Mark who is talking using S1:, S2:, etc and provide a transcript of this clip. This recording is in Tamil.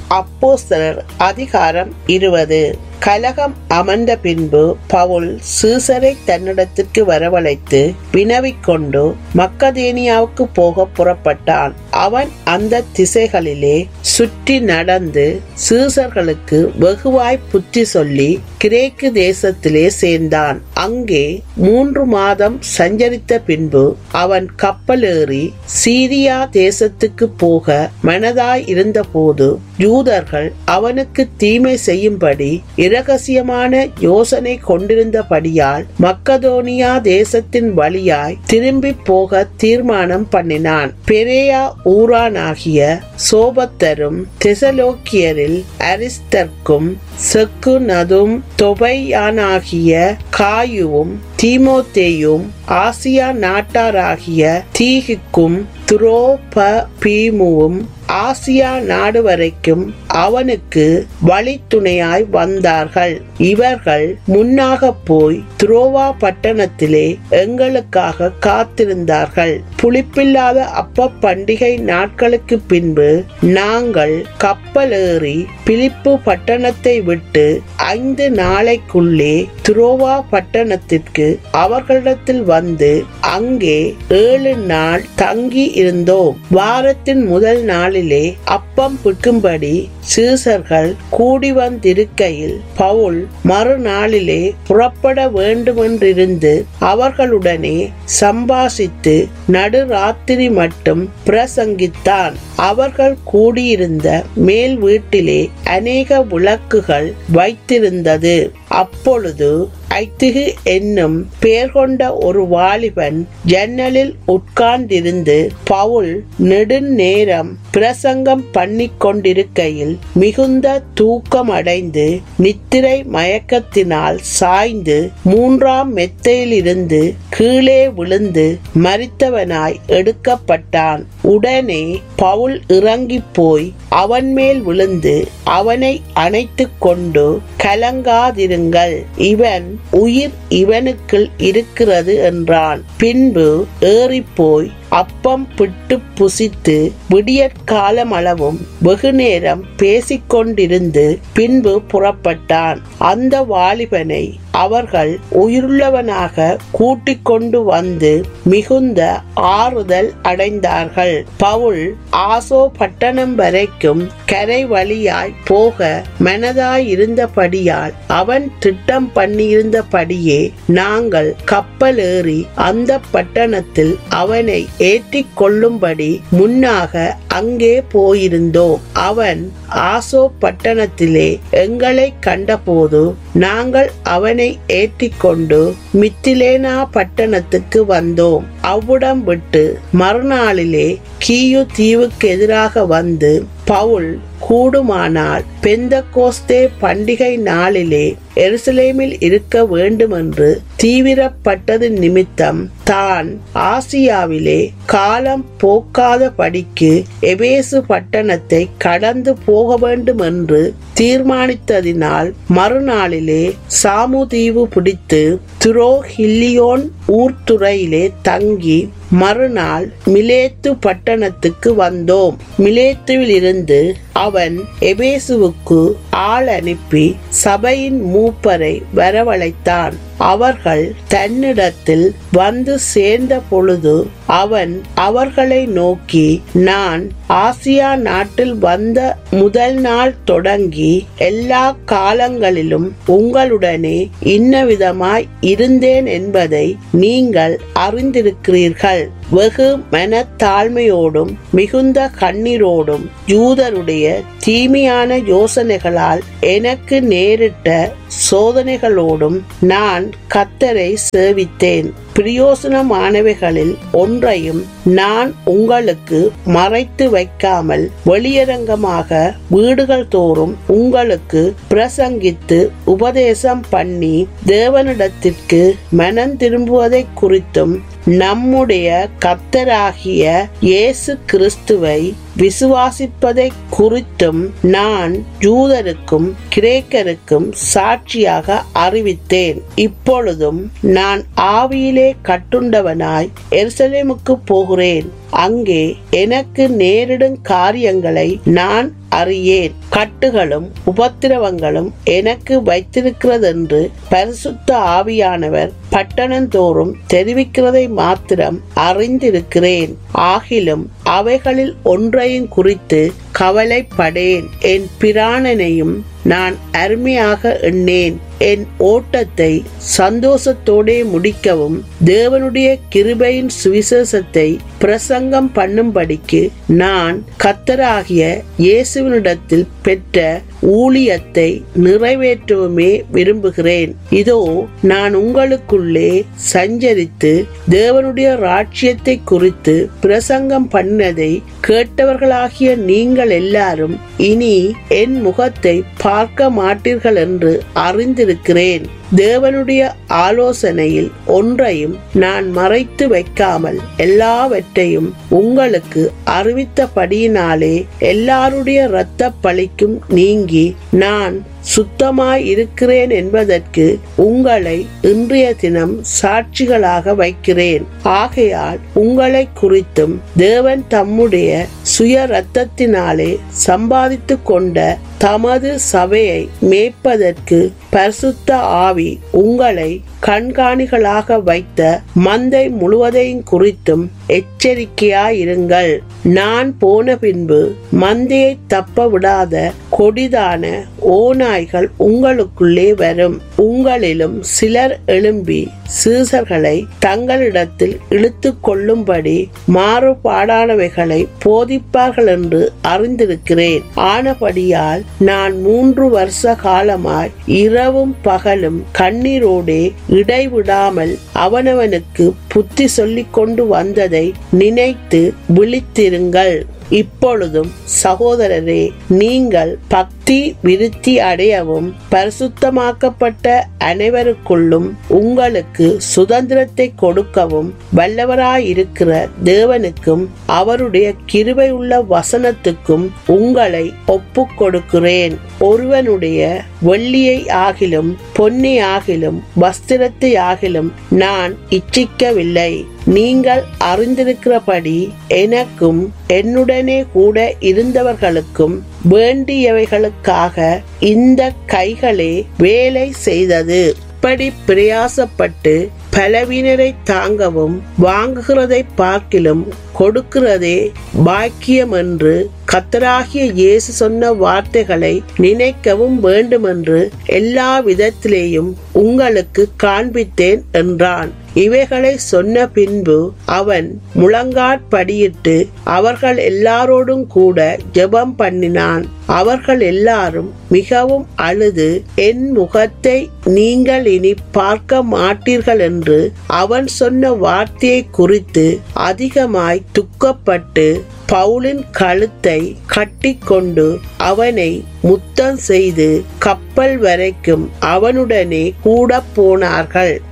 S1: அப்போஸ்தலர் அதிகாரம் இருபது கலகம் அமர்ந்த பின்பு பவுல் சீசரை தன்னிடத்திற்கு வரவழைத்து வினவிக் கொண்டு மக்கதேனியாவுக்கு போக புறப்பட்டான் அவன் அந்த திசைகளிலே சுற்றி நடந்து சீசர்களுக்கு வெகுவாய் புத்தி சொல்லி கிரேக்கு தேசத்திலே சேர்ந்தான் அங்கே மூன்று மாதம் சஞ்சரித்த பின்பு அவன் கப்பல் ஏறி சீரியா தேசத்துக்கு போக மனதாய் இருந்தபோது யூதர்கள் அவனுக்கு தீமை செய்யும்படி இரகசியமான யோசனை கொண்டிருந்தபடியால் மக்கதோனியா தேசத்தின் வழியாய் திரும்பி போக தீர்மானம் பண்ணினான் பெரேயா ஊரானாகிய சோபத்தரும் தெசலோக்கியரில் அரிஸ்தர்க்கும் செக்குனதும் தொபையானாகிய காயுவும் தீமோத்தேயும் ஆசியா நாட்டாராகிய தீகுக்கும் துரோபீமுவும் ஆசியா நாடு வரைக்கும் அவனுக்கு வழித்துணையாய் வந்தார்கள் இவர்கள் முன்னாக போய் துரோவா பட்டணத்திலே எங்களுக்காக காத்திருந்தார்கள் புளிப்பில்லாத அப்ப பண்டிகை நாட்களுக்கு பின்பு நாங்கள் கப்பல் ஏறி பிலிப்பு பட்டணத்தை விட்டு ஐந்து நாளைக்குள்ளே துரோவா பட்டணத்திற்கு அவர்களிடத்தில் வந்து அங்கே ஏழு நாள் தங்கி இருந்தோம் வாரத்தின் முதல் நாளிலே அப்பம் பிற்கும்படி சீசர்கள் கூடி வந்திருக்கையில் பவுல் மறுநாளிலே புறப்பட வேண்டுமென்றிருந்து அவர்களுடனே சம்பாசித்து நடுராத்திரி மட்டும் பிரசங்கித்தான் அவர்கள் கூடியிருந்த மேல் வீட்டிலே அநேக விளக்குகள் வைத்திருந்தது அப்பொழுது ஐத்திகு என்னும் பெயர் கொண்ட ஒரு வாலிபன் ஜன்னலில் உட்கார்ந்திருந்து பவுல் நெடுநேரம் பிரசங்கம் பண்ணிக் கொண்டிருக்கையில் மிகுந்த தூக்கம் அடைந்து நித்திரை மயக்கத்தினால் சாய்ந்து மூன்றாம் மெத்தையிலிருந்து கீழே விழுந்து மரித்தவனாய் எடுக்கப்பட்டான் உடனே பவுல் இறங்கி போய் அவன் மேல் விழுந்து அவனை அணைத்துக் கொண்டு கலங்காதிருங்கள் இவன் உயிர் இவனுக்குள் இருக்கிறது என்றான் பின்பு ஏறிப்போய் அப்பம் பிட்டு புசித்து விடியற்காலம் அளவும் வெகு நேரம் பேசிக்கொண்டிருந்து பின்பு புறப்பட்டான் அந்த வாலிபனை அவர்கள் உயிருள்ளவனாக கூட்டிக் கொண்டு வந்து மிகுந்த ஆறுதல் அடைந்தார்கள் பவுல் ஆசோ பட்டணம் வரைக்கும் கரை வழியாய் போக மனதாய் இருந்தபடியால் அவன் திட்டம் பண்ணியிருந்தபடியே நாங்கள் கப்பல் ஏறி அந்த பட்டணத்தில் அவனை ஏற்றிக் கொள்ளும்படி முன்னாக அங்கே போயிருந்தோம் அவன் ஆசோ பட்டணத்திலே எங்களை கண்டபோது நாங்கள் அவனை ஏற்றிக்கொண்டு மித்திலேனா பட்டணத்துக்கு வந்தோம் அவ்விடம் விட்டு மறுநாளிலே கீயு தீவுக்கு எதிராக வந்து பவுல் கூடுமானால் பெந்த கோஸ்தே பண்டிகை நாளிலே எருசலேமில் இருக்க வேண்டுமென்று தீவிரப்பட்டது நிமித்தம் தான் ஆசியாவிலே காலம் போக்காத படிக்கு எபேசு பட்டணத்தை கடந்து போக வேண்டும் என்று தீர்மானித்ததினால் மறுநாளிலே சாமுதீவு பிடித்து துரோஹில்லியோன் ஊர்த்துறையிலே தங்கி மறுநாள் மிலேத்து பட்டணத்துக்கு வந்தோம் மிலேத்துவில் இருந்து அவன் எபேசுவுக்கு ஆள் அனுப்பி சபையின் மூப்பரை வரவழைத்தான் அவர்கள் தன்னிடத்தில் வந்து சேர்ந்த பொழுது அவன் அவர்களை நோக்கி நான் ஆசியா நாட்டில் வந்த முதல் நாள் தொடங்கி எல்லா காலங்களிலும் உங்களுடனே இன்னவிதமாய் இருந்தேன் என்பதை நீங்கள் அறிந்திருக்கிறீர்கள் வெகு மனத்தாழ்மையோடும் மிகுந்த கண்ணீரோடும் யூதருடைய தீமையான யோசனைகளால் எனக்கு நேரிட்ட சோதனைகளோடும் நான் கத்தரை சேவித்தேன் பிரயோசனமானவைகளில் ஒன்றையும் நான் உங்களுக்கு மறைத்து வைக்காமல் வெளியரங்கமாக வீடுகள் தோறும் உங்களுக்கு பிரசங்கித்து உபதேசம் பண்ணி தேவனிடத்திற்கு மனம் திரும்புவதை குறித்தும் நம்முடைய கத்தராகிய இயேசு கிறிஸ்துவை விசுவாசிப்பதை குறித்தும் நான் யூதருக்கும் கிரேக்கருக்கும் சாட்சியாக அறிவித்தேன் இப்பொழுதும் நான் ஆவியிலே கட்டுண்டவனாய் எருசலேமுக்கு போகிறேன் அங்கே எனக்கு நேரிடும் காரியங்களை நான் அறியேன் கட்டுகளும் உபத்திரவங்களும் எனக்கு வைத்திருக்கிறதென்று பரிசுத்த ஆவியானவர் பட்டணந்தோறும் தெரிவிக்கிறதை மாத்திரம் அறிந்திருக்கிறேன் ஆகிலும் அவைகளில் ஒன்றையும் குறித்து கவலைப்படேன் என் பிராணனையும் நான் அருமையாக எண்ணேன் என் ஓட்டத்தை சந்தோஷத்தோடே முடிக்கவும் தேவனுடைய கிருபையின் சுவிசேஷத்தை பிரசங்கம் பண்ணும்படிக்கு நான் கத்தராகிய இயேசுவினிடத்தில் பெற்ற ஊழியத்தை நிறைவேற்றவுமே விரும்புகிறேன் இதோ நான் உங்களுக்குள்ளே சஞ்சரித்து தேவனுடைய ராட்சியத்தை குறித்து பிரசங்கம் பண்ணதை கேட்டவர்களாகிய நீங்கள் எல்லாரும் இனி என் முகத்தை பார்க்க மாட்டீர்கள் என்று அறிந்திருக்கிறேன் தேவனுடைய ஆலோசனையில் ஒன்றையும் நான் மறைத்து வைக்காமல் எல்லாவற்றையும் உங்களுக்கு அறிவித்தபடியினாலே எல்லாருடைய இரத்த பழிக்கும் நீங்கி நான் சுத்தமாய் இருக்கிறேன் என்பதற்கு உங்களை இன்றைய தினம் சாட்சிகளாக வைக்கிறேன் ஆகையால் உங்களை குறித்தும் தேவன் தம்முடைய சுய இரத்தத்தினாலே சம்பாதித்து கொண்ட தமது சபையை மேய்ப்பதற்கு பரிசுத்த ஆவி உங்களை கண்காணிகளாக வைத்த மந்தை முழுவதையும் குறித்தும் எச்சரிக்கையாயிருங்கள் நான் போன பின்பு மந்தையை தப்ப விடாத கொடிதான ஓநாய்கள் உங்களுக்குள்ளே வரும் உங்களிலும் சிலர் எழும்பி சீசர்களை தங்களிடத்தில் இழுத்து கொள்ளும்படி மாறுபாடானவைகளை போதிப்பார்கள் என்று அறிந்திருக்கிறேன் ஆனபடியால் நான் மூன்று வருஷ காலமாய் இரவும் பகலும் கண்ணீரோடே இடைவிடாமல் அவனவனுக்கு புத்தி சொல்லிக் கொண்டு வந்ததை நினைத்து விழித்திருங்கள் இப்பொழுதும் சகோதரரே நீங்கள் பக்தி விருத்தி அடையவும் பரிசுத்தமாக்கப்பட்ட அனைவருக்குள்ளும் உங்களுக்கு சுதந்திரத்தை கொடுக்கவும் வல்லவராயிருக்கிற தேவனுக்கும் அவருடைய கிருபை உள்ள வசனத்துக்கும் உங்களை ஒப்புக் கொடுக்கிறேன் ஒருவனுடைய வெள்ளியை ஆகிலும் பொன்னை ஆகிலும் வஸ்திரத்தை ஆகிலும் நான் இச்சிக்கவில்லை நீங்கள் அறிந்திருக்கிறபடி எனக்கும் என்னுடனே கூட இருந்தவர்களுக்கும் வேண்டியவைகளுக்காக இந்த கைகளே வேலை செய்தது இப்படி பிரயாசப்பட்டு பலவீனரை தாங்கவும் வாங்குகிறதை பார்க்கிலும் கொடுக்கிறதே பாக்கியம் என்று கத்தராகிய இயேசு சொன்ன வார்த்தைகளை நினைக்கவும் வேண்டுமென்று எல்லா விதத்திலேயும் உங்களுக்கு காண்பித்தேன் என்றான் இவைகளை சொன்ன பின்பு அவன் முழங்காற்படியிட்டு அவர்கள் எல்லாரோடும் கூட ஜெபம் பண்ணினான் அவர்கள் எல்லாரும் மிகவும் அழுது என் முகத்தை நீங்கள் இனி பார்க்க மாட்டீர்கள் என்று அவன் சொன்ன வார்த்தையை குறித்து அதிகமாய் துக்கப்பட்டு பவுலின் கழுத்தை கட்டிக்கொண்டு அவனை முத்தம் செய்து கப்பல் வரைக்கும் அவனுடனே கூட போனார்கள்